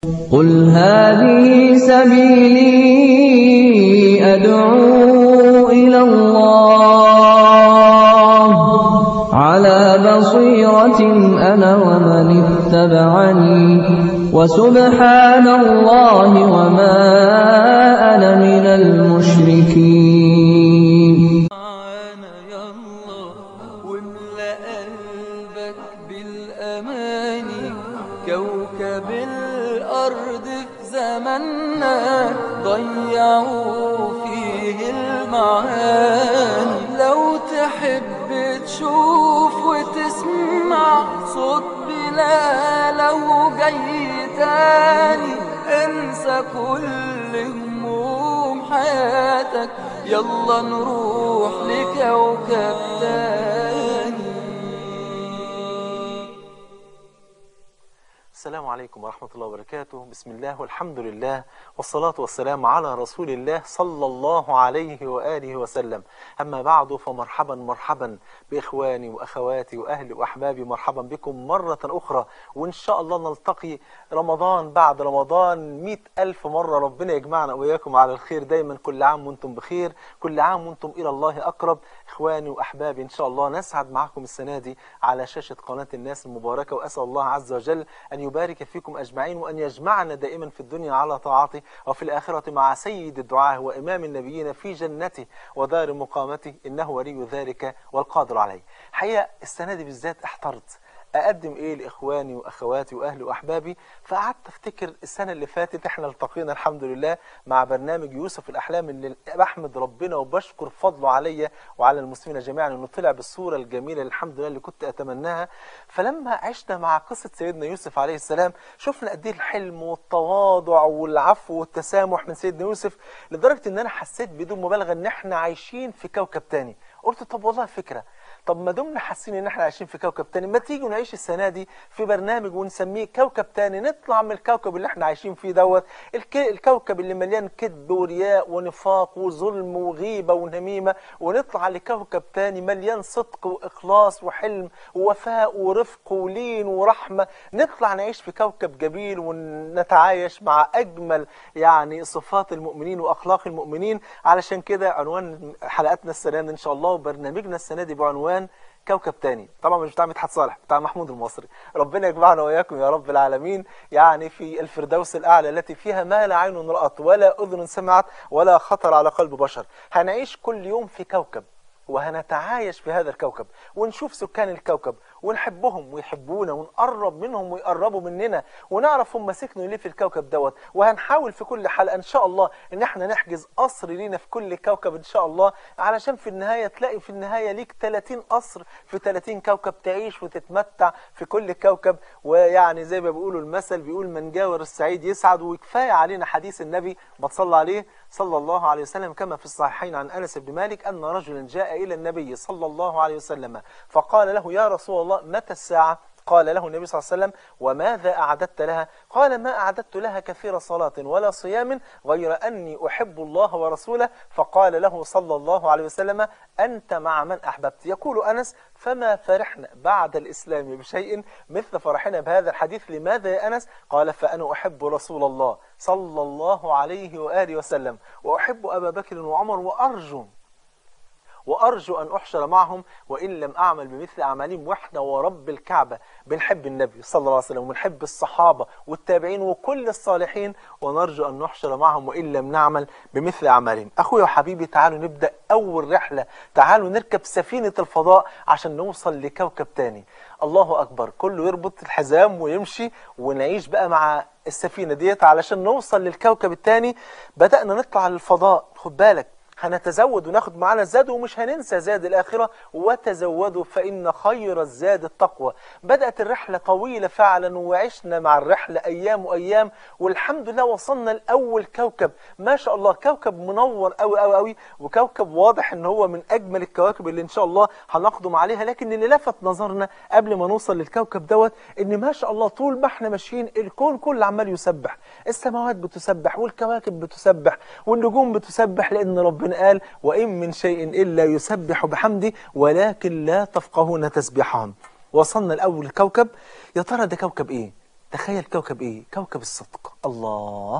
قل هذه سبيلي أدعو إلى الله على بصيرة أنا ومن اتبعني وسبحان الله وما أنا من المشركين معانا يلا واملأ قلبك بالأماني كوكب الأرض في زماننا ضيعوا فيه المعاني لو تحب تشوف وتسمع صوت بلاله جاي تاني انسى كل هموم حياتك يلا نروح لكوكب تاني السلام عليكم ورحمة الله وبركاته بسم الله والحمد لله والصلاة والسلام على رسول الله صلى الله عليه وآله وسلم أما بعد فمرحبا مرحبا بإخواني وأخواتي وأهلي وأحبابي مرحبا بكم مرة أخرى وإن شاء الله نلتقي رمضان بعد رمضان مئة ألف مرة ربنا يجمعنا وإياكم على الخير دايما كل عام وأنتم بخير كل عام وأنتم إلى الله أقرب إخواني وأحبابي إن شاء الله نسعد معكم السنة دي على شاشة قناة الناس المباركة وأسأل الله عز وجل أن يبارك فيكم أجمعين وأن يجمعنا دائما في الدنيا على طاعته وفي الآخرة مع سيد الدعاء وإمام النبيين في جنته ودار مقامته إنه ولي ذلك والقادر عليه حقيقة السنة دي بالذات احترت اقدم ايه لاخواني واخواتي واهلي واحبابي فقعدت افتكر السنه اللي فاتت احنا التقينا الحمد لله مع برنامج يوسف الاحلام اللي بحمد ربنا وبشكر فضله عليا وعلى المسلمين جميعا انه طلع بالصوره الجميله الحمد لله اللي كنت اتمناها فلما عشنا مع قصه سيدنا يوسف عليه السلام شفنا قد ايه الحلم والتواضع والعفو والتسامح من سيدنا يوسف لدرجه ان انا حسيت بدون مبالغه ان احنا عايشين في كوكب تاني قلت طب والله فكره طب ما دمنا حاسين ان احنا عايشين في كوكب تاني ما تيجي نعيش السنه دي في برنامج ونسميه كوكب تاني نطلع من الكوكب اللي احنا عايشين فيه دوت الك... الكوكب اللي مليان كذب ورياء ونفاق وظلم وغيبه ونميمه ونطلع لكوكب تاني مليان صدق واخلاص وحلم ووفاء ورفق ولين ورحمه نطلع نعيش في كوكب جميل ونتعايش مع اجمل يعني صفات المؤمنين واخلاق المؤمنين علشان كده عنوان حلقاتنا السنه دي ان شاء الله وبرنامجنا السنه دي بعنوان كوكب تاني طبعا مش بتاع مدحت صالح بتاع محمود المصري ربنا يجمعنا واياكم يا رب العالمين يعني في الفردوس الاعلى التي فيها ما لا عين رأت ولا اذن سمعت ولا خطر على قلب بشر هنعيش كل يوم في كوكب وهنتعايش في هذا الكوكب ونشوف سكان الكوكب ونحبهم ويحبونا ونقرب منهم ويقربوا مننا ونعرف هم سكنوا ليه في الكوكب دوت وهنحاول في كل حلقة ان شاء الله ان احنا نحجز قصر لينا في كل كوكب ان شاء الله علشان في النهاية تلاقي في النهاية ليك 30 قصر في 30 كوكب تعيش وتتمتع في كل كوكب ويعني زي ما بيقولوا المثل بيقول من جاور السعيد يسعد وكفاية علينا حديث النبي ما تصلى عليه صلى الله عليه وسلم كما في الصحيحين عن أنس بن مالك أن رجلا جاء إلى النبي صلى الله عليه وسلم فقال له يا رسول الله متى الساعة قال له النبي صلى الله عليه وسلم وماذا أعددت لها قال ما أعددت لها كثير صلاة ولا صيام غير أني أحب الله ورسوله فقال له صلى الله عليه وسلم أنت مع من أحببت يقول أنس فما فرحنا بعد الإسلام بشيء مثل فرحنا بهذا الحديث لماذا يا أنس قال فأنا أحب رسول الله صلى الله عليه وآله وسلم وأحب أبا بكر وعمر وأرجو وأرجو أن أحشر معهم وإن لم أعمل بمثل أعمالهم وإحنا ورب الكعبة بنحب النبي صلى الله عليه وسلم ونحب الصحابة والتابعين وكل الصالحين ونرجو أن نحشر معهم وإن لم نعمل بمثل أعمالهم أخويا وحبيبي تعالوا نبدأ أول رحلة تعالوا نركب سفينة الفضاء عشان نوصل لكوكب تاني الله أكبر كله يربط الحزام ويمشي ونعيش بقى مع السفينة ديت علشان نوصل للكوكب التاني بدأنا نطلع للفضاء خد بالك هنتزود وناخد معانا زاد ومش هننسى زاد الآخرة وتزودوا فإن خير الزاد التقوى بدأت الرحلة طويلة فعلا وعشنا مع الرحلة أيام وأيام والحمد لله وصلنا لأول كوكب ما شاء الله كوكب منور أوي أوي أوي وكوكب واضح إن هو من أجمل الكواكب اللي إن شاء الله هنقدم عليها لكن اللي لفت نظرنا قبل ما نوصل للكوكب دوت إن ما شاء الله طول ما احنا ماشيين الكون كله عمال يسبح السماوات بتسبح والكواكب بتسبح والنجوم بتسبح لأن ربنا قال وإن من شيء إلا يسبح بحمده ولكن لا تفقهون تسبيحهم وصلنا الأول كوكب يا ترى ده كوكب إيه تخيل كوكب إيه كوكب الصدق الله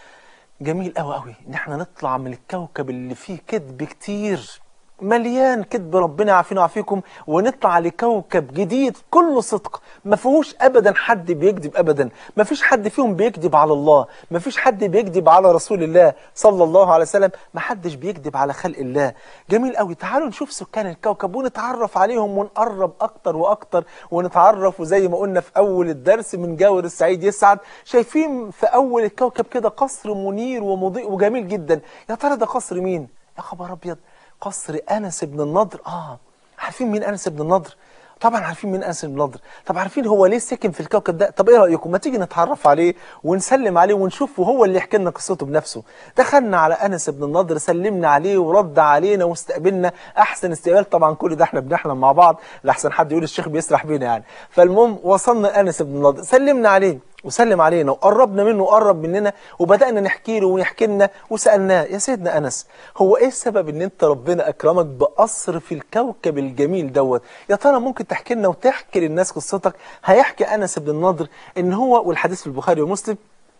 جميل قوي قوي ان احنا نطلع من الكوكب اللي فيه كذب كتير مليان كذب ربنا يعافينا ويعافيكم ونطلع لكوكب جديد كله صدق ما فيهوش ابدا حد بيكذب ابدا ما فيش حد فيهم بيكذب على الله ما فيش حد بيكذب على رسول الله صلى الله عليه وسلم ما حدش بيكذب على خلق الله جميل قوي تعالوا نشوف سكان الكوكب ونتعرف عليهم ونقرب اكتر واكتر ونتعرف وزي ما قلنا في اول الدرس من جاور السعيد يسعد شايفين في اول الكوكب كده قصر منير ومضيء وجميل جدا يا ترى ده قصر مين يا خبر ابيض قصر انس بن النضر اه عارفين مين انس بن النضر طبعا عارفين مين انس بن النضر طب عارفين هو ليه ساكن في الكوكب ده طب ايه رايكم ما تيجي نتعرف عليه ونسلم عليه ونشوف وهو اللي يحكي لنا قصته بنفسه دخلنا على انس بن النضر سلمنا عليه ورد علينا واستقبلنا احسن استقبال طبعا كل ده احنا بنحلم مع بعض لاحسن حد يقول الشيخ بيسرح بينا يعني فالمهم وصلنا انس بن النضر سلمنا عليه وسلم علينا وقربنا منه وقرب مننا وبدأنا نحكي له ونحكي لنا وسألناه يا سيدنا أنس هو إيه السبب إن أنت ربنا أكرمك بقصر في الكوكب الجميل دوت يا ترى ممكن تحكي لنا وتحكي للناس قصتك هيحكي أنس بن النضر إن هو والحديث في البخاري ومسلم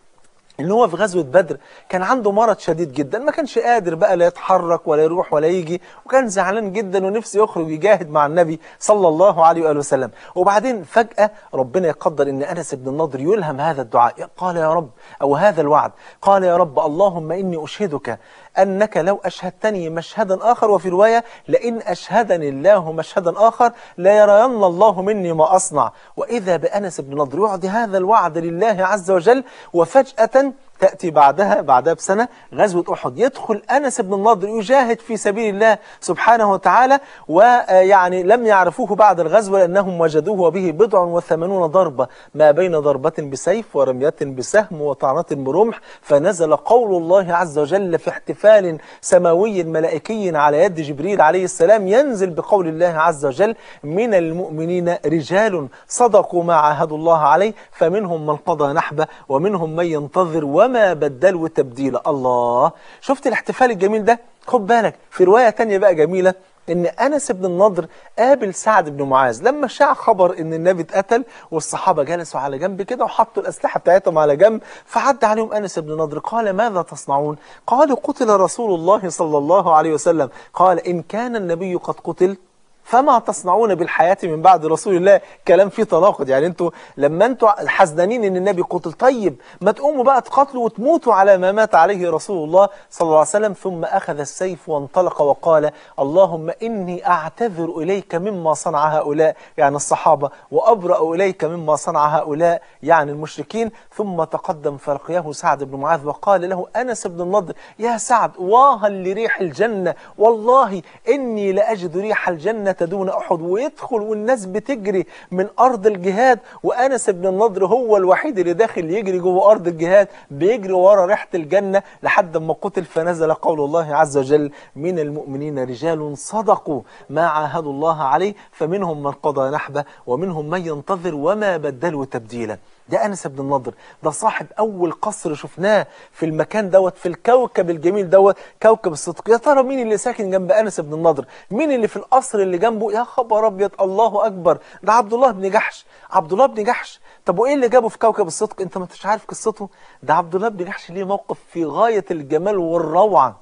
ان هو في غزوة بدر كان عنده مرض شديد جدا ما كانش قادر بقى لا يتحرك ولا يروح ولا يجي وكان زعلان جدا ونفسه يخرج يجاهد مع النبي صلى الله عليه وآله وسلم وبعدين فجأة ربنا يقدر ان أنس بن النضر يلهم هذا الدعاء قال يا رب أو هذا الوعد قال يا رب اللهم إني أشهدك أنك لو أشهدتني مشهدا آخر وفي رواية لئن أشهدني الله مشهدا آخر لا يرين الله مني ما أصنع وإذا بأنس بن نضر يعطي هذا الوعد لله عز وجل وفجأة تأتي بعدها بعدها بسنة غزوة أحد يدخل أنس بن النضر يجاهد في سبيل الله سبحانه وتعالى ويعني لم يعرفوه بعد الغزوة لأنهم وجدوه وبه بضع وثمانون ضربة ما بين ضربة بسيف ورمية بسهم وطعنة برمح فنزل قول الله عز وجل في احتفال سماوي ملائكي على يد جبريل عليه السلام ينزل بقول الله عز وجل من المؤمنين رجال صدقوا ما عاهدوا الله عليه فمنهم من قضى نحبه ومنهم من ينتظر وما بدلوا تبديلا الله شفت الاحتفال الجميل ده خد بالك في رواية تانية بقى جميلة ان انس بن النضر قابل سعد بن معاذ لما شاع خبر ان النبي اتقتل والصحابه جلسوا على جنب كده وحطوا الاسلحه بتاعتهم على جنب فعد عليهم انس بن النضر قال ماذا تصنعون قالوا قتل رسول الله صلى الله عليه وسلم قال ان كان النبي قد قتل فما تصنعون بالحياة من بعد رسول الله كلام فيه تناقض يعني انتوا لما انتوا حزنانين ان النبي قتل طيب ما تقوموا بقى تقاتلوا وتموتوا على ما مات عليه رسول الله صلى الله عليه وسلم ثم أخذ السيف وانطلق وقال اللهم إني أعتذر إليك مما صنع هؤلاء يعني الصحابة وأبرأ إليك مما صنع هؤلاء يعني المشركين ثم تقدم فلقياه سعد بن معاذ وقال له أنس بن النضر يا سعد واها لريح الجنة والله إني لأجد ريح الجنة دون أحد ويدخل والناس بتجري من أرض الجهاد وأنس بن النضر هو الوحيد اللي داخل يجري جوه أرض الجهاد بيجري ورا ريحة الجنة لحد ما قتل فنزل قول الله عز وجل من المؤمنين رجال صدقوا ما عاهدوا الله عليه فمنهم من قضى نحبه ومنهم من ينتظر وما بدلوا تبديلا ده أنس بن النضر ده صاحب أول قصر شفناه في المكان دوت في الكوكب الجميل دوت كوكب الصدق يا ترى مين اللي ساكن جنب أنس بن النضر مين اللي في القصر اللي جنبه يا خبر أبيض الله أكبر ده عبد الله بن جحش عبد الله بن جحش طب وإيه اللي جابه في كوكب الصدق أنت ما انتش عارف قصته ده عبد الله بن جحش ليه موقف في غاية الجمال والروعة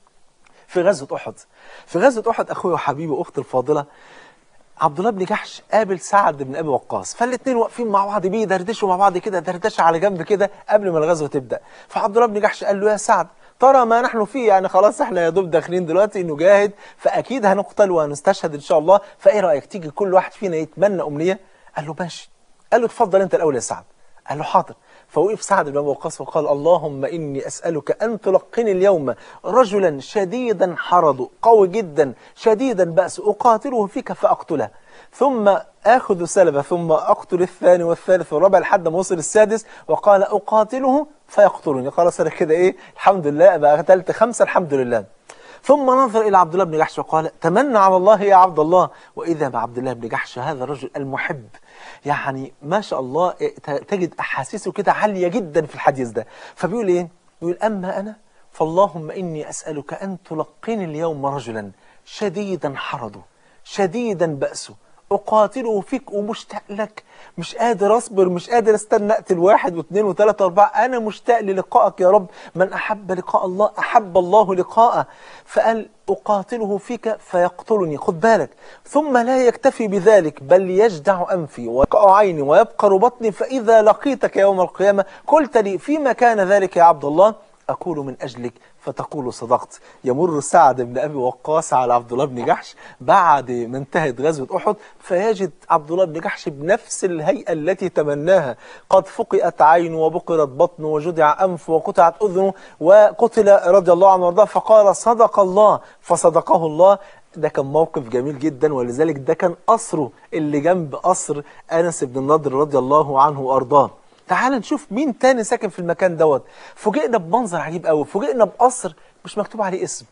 في غزوة أحد في غزوة أحد أخوي وحبيبي وأختي الفاضلة عبد الله بن جحش قابل سعد بن ابي وقاص فالاثنين واقفين مع بعض بيدردشوا مع بعض كده دردشه على جنب كده قبل ما الغزوه تبدا فعبد الله بن جحش قال له يا سعد ترى ما نحن فيه يعني خلاص احنا يا دوب داخلين دلوقتي نجاهد فاكيد هنقتل وهنستشهد ان شاء الله فايه رايك تيجي كل واحد فينا يتمنى امنيه قال له ماشي قال له اتفضل انت الاول يا سعد قال له حاضر فوقف سعد بن ابي وقاص وقال اللهم اني اسالك ان تلقني اليوم رجلا شديدا حرض قوي جدا شديدا باس اقاتله فيك فاقتله ثم اخذ سلبه ثم اقتل الثاني والثالث والرابع لحد ما وصل السادس وقال اقاتله فيقتلني خلاص انا كده ايه الحمد لله بقى قتلت خمسه الحمد لله ثم نظر إلى عبد الله بن جحش وقال تمنى على الله يا عبد الله وإذا بعبد الله بن جحش هذا الرجل المحب يعني ما شاء الله تجد أحاسيسه كده عالية جدا في الحديث ده فبيقول إيه يقول أما أنا فاللهم إني أسألك أن تلقني اليوم رجلا شديدا حرضه شديدا بأسه أقاتله فيك ومشتاق لك مش قادر أصبر مش قادر استنى أقتل واحد واثنين وثلاثة وأربعة أنا مشتاق للقائك يا رب من أحب لقاء الله أحب الله لقاءه فقال أقاتله فيك فيقتلني خد بالك ثم لا يكتفي بذلك بل يجدع أنفي ويقع عيني ويبقر بطني فإذا لقيتك يوم القيامة قلت لي فيما كان ذلك يا عبد الله أقول من أجلك فتقول صدقت يمر سعد بن أبي وقاص على عبد الله بن جحش بعد ما انتهت غزوة أحد فيجد عبد الله بن جحش بنفس الهيئة التي تمناها قد فقئت عينه وبقرت بطنه وجدع أنفه وقطعت أذنه وقتل رضي الله عنه وارضاه فقال صدق الله فصدقه الله ده كان موقف جميل جدا ولذلك ده كان قصره اللي جنب قصر أنس بن النضر رضي الله عنه وأرضاه تعال نشوف مين تاني ساكن في المكان دوت فوجئنا بمنظر عجيب قوي فوجئنا بقصر مش مكتوب عليه اسم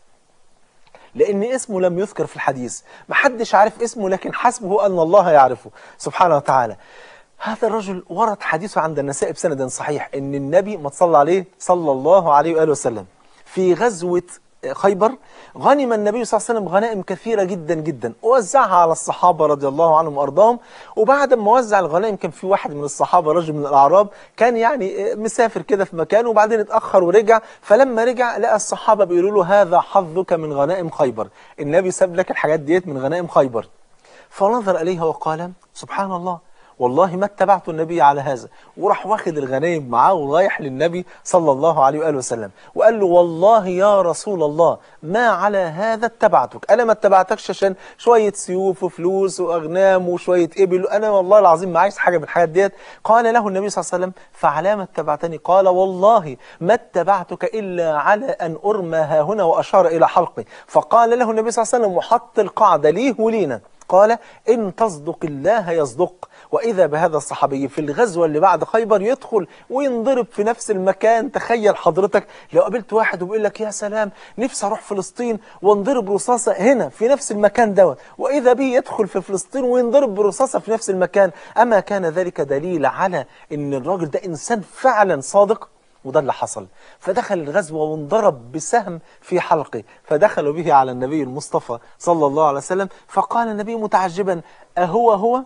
لأن اسمه لم يذكر في الحديث محدش عارف اسمه لكن حسبه أن الله يعرفه سبحانه وتعالى هذا الرجل ورد حديثه عند النساء بسند صحيح ان النبي ما تصلى عليه صلى الله عليه وآله وسلم في غزوة خيبر غنم النبي صلى الله عليه وسلم غنائم كثيرة جدا جدا ووزعها على الصحابة رضي الله عنهم وأرضاهم وبعد ما وزع الغنائم كان في واحد من الصحابة رجل من الأعراب كان يعني مسافر كده في مكان وبعدين اتأخر ورجع فلما رجع لقى الصحابة بيقولوا له هذا حظك من غنائم خيبر النبي ساب لك الحاجات ديت من غنائم خيبر فنظر إليها وقال سبحان الله والله ما اتبعت النبي على هذا وراح واخد الغنايم معاه ورايح للنبي صلى الله عليه وآله وسلم وقال له والله يا رسول الله ما على هذا اتبعتك أنا ما اتبعتكش عشان شوية سيوف وفلوس وأغنام وشوية إبل أنا والله العظيم ما عايز حاجة من الحاجات ديت قال له النبي صلى الله عليه وسلم فعلى ما اتبعتني قال والله ما اتبعتك إلا على أن أرمى ها هنا وأشار إلى حلقي فقال له النبي صلى الله عليه وسلم وحط القاعدة ليه ولينا قال إن تصدق الله يصدق وإذا بهذا الصحابي في الغزوة اللي بعد خيبر يدخل وينضرب في نفس المكان تخيل حضرتك لو قابلت واحد وبيقول لك يا سلام نفسي أروح فلسطين وانضرب رصاصة هنا في نفس المكان دوت وإذا به يدخل في فلسطين وينضرب برصاصة في نفس المكان أما كان ذلك دليل على أن الراجل ده إنسان فعلا صادق وده اللي حصل فدخل الغزوة وانضرب بسهم في حلقه فدخلوا به على النبي المصطفى صلى الله عليه وسلم فقال النبي متعجبا أهو هو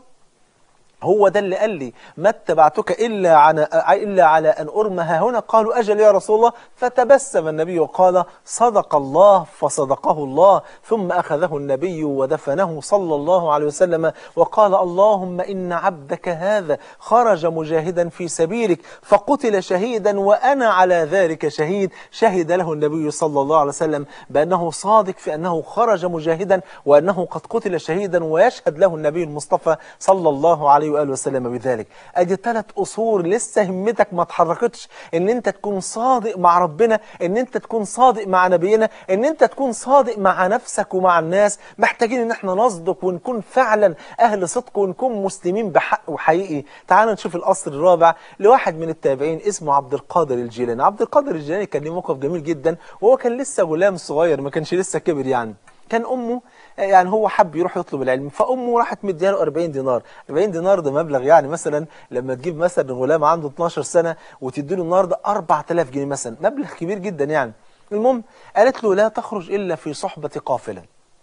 هو ده اللي قال لي ما اتبعتك إلا على, إلا على أن أرمها هنا قالوا أجل يا رسول الله فتبسم النبي وقال صدق الله فصدقه الله ثم أخذه النبي ودفنه صلى الله عليه وسلم وقال اللهم إن عبدك هذا خرج مجاهدا في سبيلك فقتل شهيدا وأنا على ذلك شهيد شهد له النبي صلى الله عليه وسلم بأنه صادق في أنه خرج مجاهدا وأنه قد قتل شهيدا ويشهد له النبي المصطفى صلى الله عليه وآله وسلم بذلك ادي ثلاث اصول لسه همتك ما اتحركتش ان انت تكون صادق مع ربنا ان انت تكون صادق مع نبينا ان انت تكون صادق مع نفسك ومع الناس محتاجين ان احنا نصدق ونكون فعلا اهل صدق ونكون مسلمين بحق وحقيقي تعالوا نشوف القصر الرابع لواحد من التابعين اسمه عبد القادر الجيلاني عبد القادر الجيلاني كان له موقف جميل جدا وهو كان لسه غلام صغير ما كانش لسه كبر يعني كان امه يعني هو حب يروح يطلب العلم فامه راحت مديها له 40 دينار 40 دينار ده مبلغ يعني مثلا لما تجيب مثلا غلام عنده 12 سنه وتدي له النهارده 4000 جنيه مثلا مبلغ كبير جدا يعني المهم قالت له لا تخرج الا في صحبه قافله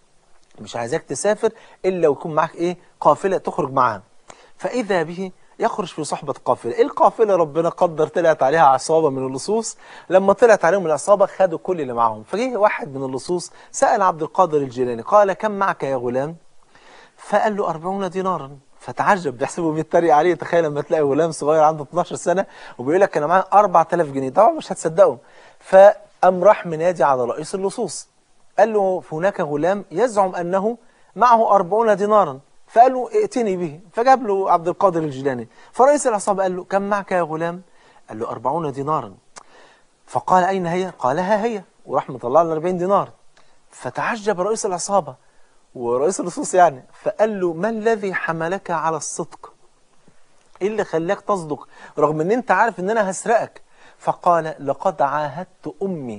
مش عايزاك تسافر الا ويكون معاك ايه قافله تخرج معاها فاذا به يخرج في صحبة قافلة القافلة ربنا قدر طلعت عليها عصابة من اللصوص لما طلعت عليهم العصابة خدوا كل اللي معاهم فجه واحد من اللصوص سأل عبد القادر الجيلاني قال كم معك يا غلام فقال له أربعون دينارا فتعجب بيحسبه بيتريق عليه تخيل لما تلاقي غلام صغير عنده 12 سنة وبيقول لك أنا معايا 4000 جنيه طبعا مش هتصدقه فقام راح منادي على رئيس اللصوص قال له هناك غلام يزعم أنه معه 40 دينارا فقال له ائتني به فجاب له عبد القادر الجيلاني فرئيس العصابة قال له كم معك يا غلام قال له 40 دينارا فقال أين هي قال ها هي وراح مطلع له 40 دينار فتعجب رئيس العصابة ورئيس اللصوص يعني فقال له ما الذي حملك على الصدق ايه اللي خلاك تصدق رغم ان انت عارف ان انا هسرقك فقال لقد عاهدت امي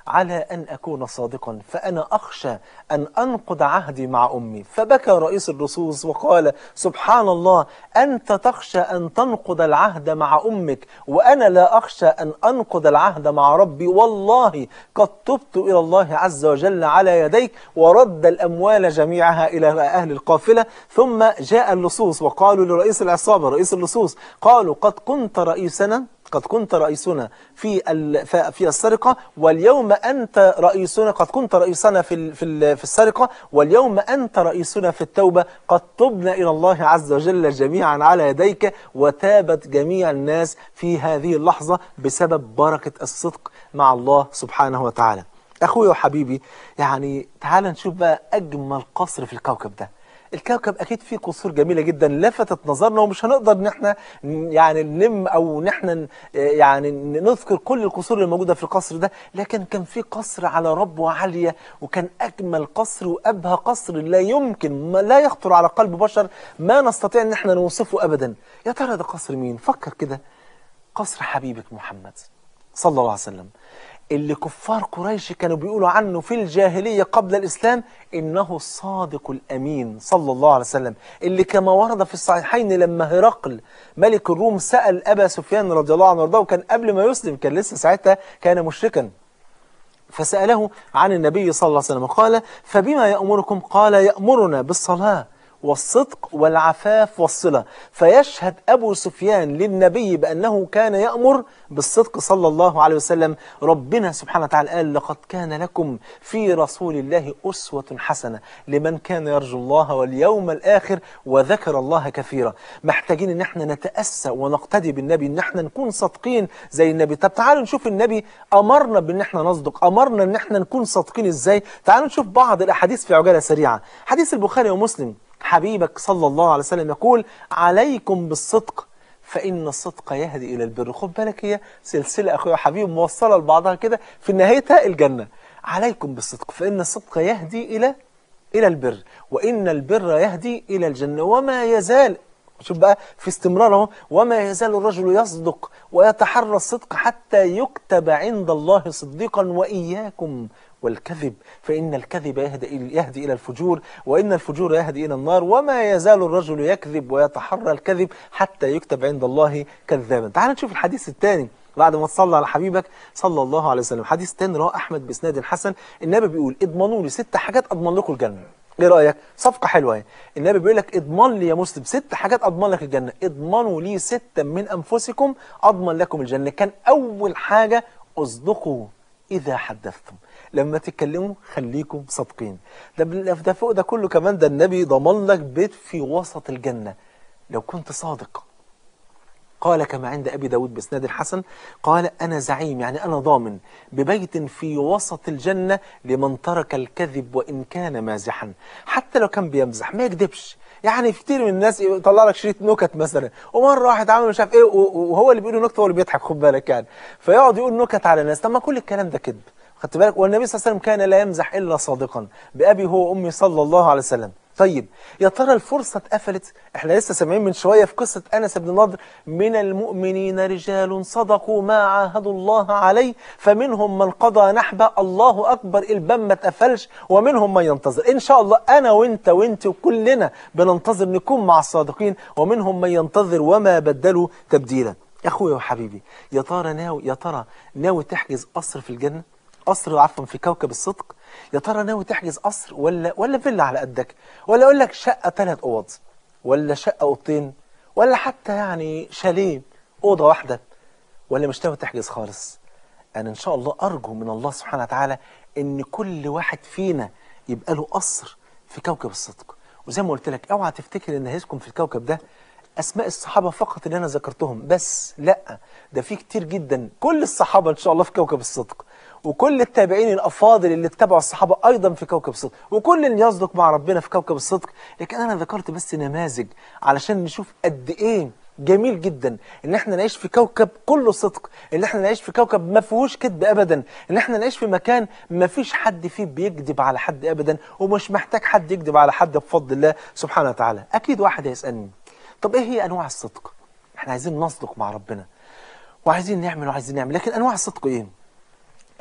على أن أكون صادقا فأنا أخشى أن أنقض عهدي مع أمي فبكى رئيس اللصوص وقال سبحان الله أنت تخشى أن تنقض العهد مع أمك وأنا لا أخشى أن أنقض العهد مع ربي والله قد تبت إلى الله عز وجل على يديك ورد الأموال جميعها إلى أهل القافلة ثم جاء اللصوص وقالوا لرئيس العصابة رئيس اللصوص قالوا قد كنت رئيسنا قد كنت رئيسنا في ال- ف- في السرقة واليوم أنت رئيسنا قد كنت رئيسنا في ال- في ال- في السرقة واليوم أنت رئيسنا في التوبة قد تبنا إلى الله عز وجل جميعا على يديك وتابت جميع الناس في هذه اللحظة بسبب بركة الصدق مع الله سبحانه وتعالى أخوي وحبيبي يعني تعال نشوف بقى أجمل قصر في الكوكب ده الكوكب اكيد فيه قصور جميله جدا لفتت نظرنا ومش هنقدر ان احنا ن- يعني نلم او ان احنا ن- يعني ن- نذكر كل القصور اللي موجوده في القصر ده لكن كان في قصر على ربوه عاليه وكان اجمل قصر وابهى قصر لا يمكن ما لا يخطر على قلب بشر ما نستطيع ان احنا نوصفه ابدا يا ترى ده قصر مين فكر كده قصر حبيبك محمد صلى الله عليه وسلم اللي كفار قريش كانوا بيقولوا عنه في الجاهلية قبل الإسلام إنه الصادق الأمين صلى الله عليه وسلم اللي كما ورد في الصحيحين لما هرقل ملك الروم سأل أبا سفيان رضي الله عنه وارضاه وكان قبل ما يسلم كان لسه ساعتها كان مشركا فسأله عن النبي صلى الله عليه وسلم قال فبما يأمركم قال يأمرنا بالصلاة والصدق والعفاف والصلة فيشهد أبو سفيان للنبي بأنه كان يأمر بالصدق صلى الله عليه وسلم ربنا سبحانه وتعالى قال لقد كان لكم في رسول الله أسوة حسنة لمن كان يرجو الله واليوم الآخر وذكر الله كثيرا محتاجين ان احنا نتأسى ونقتدي بالنبي ان احنا نكون صادقين زي النبي طب تعالوا نشوف النبي أمرنا بان احنا نصدق أمرنا ان احنا نكون صادقين ازاي تعالوا نشوف بعض الأحاديث في عجالة سريعة حديث البخاري ومسلم حبيبك صلى الله عليه وسلم يقول عليكم بالصدق فإن الصدق يهدي إلى البر خد بالك هي سلسلة أخويا حبيب موصلة لبعضها كده في نهايتها الجنة عليكم بالصدق فإن الصدق يهدي إلى إلى البر وإن البر يهدي إلى الجنة وما يزال شوف بقى في استمرار اهو وما يزال الرجل يصدق ويتحرى الصدق حتى يكتب عند الله صديقا وإياكم والكذب فإن الكذب يهدي, يهدي إلى الفجور وإن الفجور يهدي إلى النار وما يزال الرجل يكذب ويتحرى الكذب حتى يكتب عند الله كذابا تعال نشوف الحديث الثاني بعد ما تصلى على حبيبك صلى الله عليه وسلم حديث تاني رواه أحمد بإسناد حسن النبي بيقول اضمنوا لي ست حاجات أضمن لكم الجنة ايه رايك صفقه حلوه اهي النبي بيقول لك اضمن لي يا مسلم ست حاجات اضمن لك الجنه اضمنوا لي ستا من انفسكم اضمن لكم الجنه كان اول حاجه اصدقوا اذا حدثتم لما تتكلموا خليكم صادقين ده بال- ده فوق ده كله كمان ده النبي ضمن لك بيت في وسط الجنه لو كنت صادق قال كما عند أبي داود بإسناد الحسن قال أنا زعيم يعني أنا ضامن ببيت في وسط الجنة لمن ترك الكذب وإن كان مازحا حتى لو كان بيمزح ما يكذبش يعني في كتير من الناس يطلع لك شريط نكت مثلا ومره واحد عامل مش عارف ايه و- وهو اللي بيقول نكته هو اللي بيضحك خد بالك يعني فيقعد يقول نكت على الناس طب ما كل الكلام ده كذب خدت بالك والنبي صلى الله عليه وسلم كان لا يمزح الا صادقا بابي هو وامي صلى الله عليه وسلم طيب يا ترى الفرصة اتقفلت احنا لسه سامعين من شوية في قصة أنس بن نضر من المؤمنين رجال صدقوا ما عاهدوا الله عليه فمنهم من قضى نحبه الله أكبر الباب ما اتقفلش ومنهم من ينتظر إن شاء الله أنا وإنت وإنت وكلنا بننتظر نكون مع الصادقين ومنهم من ينتظر وما بدلوا تبديلا أخويا وحبيبي يا ترى ناوي يا ترى ناوي تحجز قصر في الجنة قصر عفوا في كوكب الصدق يا ترى ناوي تحجز قصر ولا ولا فيلا على قدك ولا اقول لك شقه ثلاث اوض ولا شقه اوضتين ولا حتى يعني شاليه اوضه واحده ولا مش ناوي تحجز خالص انا ان شاء الله ارجو من الله سبحانه وتعالى ان كل واحد فينا يبقى له قصر في كوكب الصدق وزي ما قلت لك اوعى تفتكر ان هيسكن في الكوكب ده اسماء الصحابه فقط اللي انا ذكرتهم بس لا ده في كتير جدا كل الصحابه ان شاء الله في كوكب الصدق وكل التابعين الافاضل اللي اتبعوا الصحابه ايضا في كوكب الصدق وكل اللي يصدق مع ربنا في كوكب الصدق لكن انا ذكرت بس نماذج علشان نشوف قد ايه جميل جدا ان احنا نعيش في كوكب كله صدق ان احنا نعيش في كوكب ما فيهوش كذب ابدا ان احنا نعيش في مكان ما فيش حد فيه بيكذب على حد ابدا ومش محتاج حد يكذب على حد بفضل الله سبحانه وتعالى اكيد واحد هيسالني طب ايه هي انواع الصدق احنا عايزين نصدق مع ربنا وعايزين نعمل وعايزين نعمل لكن انواع الصدق ايه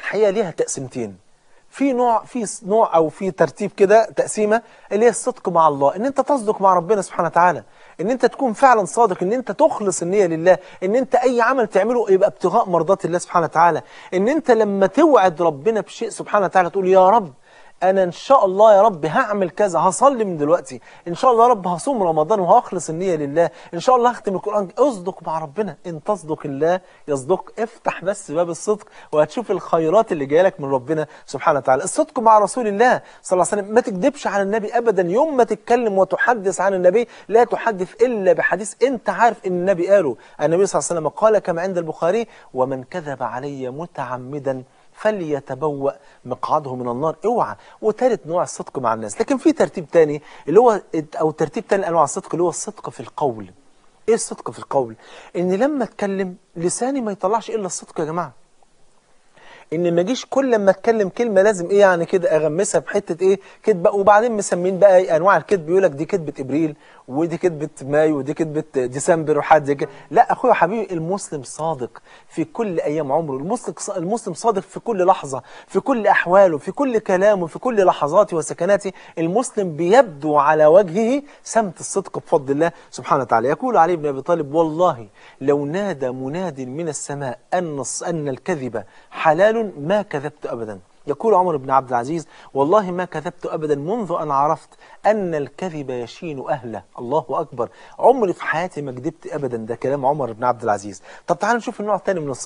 الحقيقة ليها تقسيمتين في نوع في س- نوع او في ترتيب كده تقسيمه اللي هي الصدق مع الله ان انت تصدق مع ربنا سبحانه وتعالى ان انت تكون فعلا صادق ان انت تخلص النيه لله ان انت اي عمل تعمله يبقى ابتغاء مرضات الله سبحانه وتعالى ان انت لما توعد ربنا بشيء سبحانه وتعالى تقول يا رب انا ان شاء الله يا رب هعمل كذا هصلي من دلوقتي ان شاء الله يا رب هصوم رمضان وهخلص النيه لله ان شاء الله هختم القران اصدق مع ربنا ان تصدق الله يصدق افتح بس باب الصدق وهتشوف الخيرات اللي جايه لك من ربنا سبحانه وتعالى الصدق مع رسول الله صلى الله عليه وسلم ما تكذبش على النبي ابدا يوم ما تتكلم وتحدث عن النبي لا تحدث الا بحديث انت عارف ان النبي قاله النبي صلى الله عليه وسلم قال كما عند البخاري ومن كذب علي متعمدا فليتبوأ مقعده من النار اوعى وثالث نوع الصدق مع الناس لكن في ترتيب تاني اللي هو او ترتيب تاني انواع الصدق اللي هو الصدق في القول ايه الصدق في القول ان لما اتكلم لساني ما يطلعش الا الصدق يا جماعه ان ما اجيش كل لما اتكلم كلمه لازم ايه يعني كده اغمسها بحته ايه كدبه وبعدين مسمين بقى إيه انواع الكذب يقول لك دي كذبه ابريل ودي كذبه مايو ودي كذبه ديسمبر وحد زي كده لا اخويا حبيبي المسلم صادق في كل ايام عمره المسلم المسلم صادق في كل لحظه في كل احواله في كل كلامه في كل لحظاته وسكناته المسلم بيبدو على وجهه سمت الصدق بفضل الله سبحانه وتعالى يقول علي بن ابي طالب والله لو نادى مناد من السماء ان الص- ان الكذب حلال ما كذبت ابدا يقول عمر بن عبد العزيز والله ما كذبت ابدا منذ ان عرفت ان الكذب يشين اهله الله اكبر عمري في حياتي ما كذبت ابدا ده كلام عمر بن عبد العزيز طب تعالوا نشوف النوع الثاني من الصدق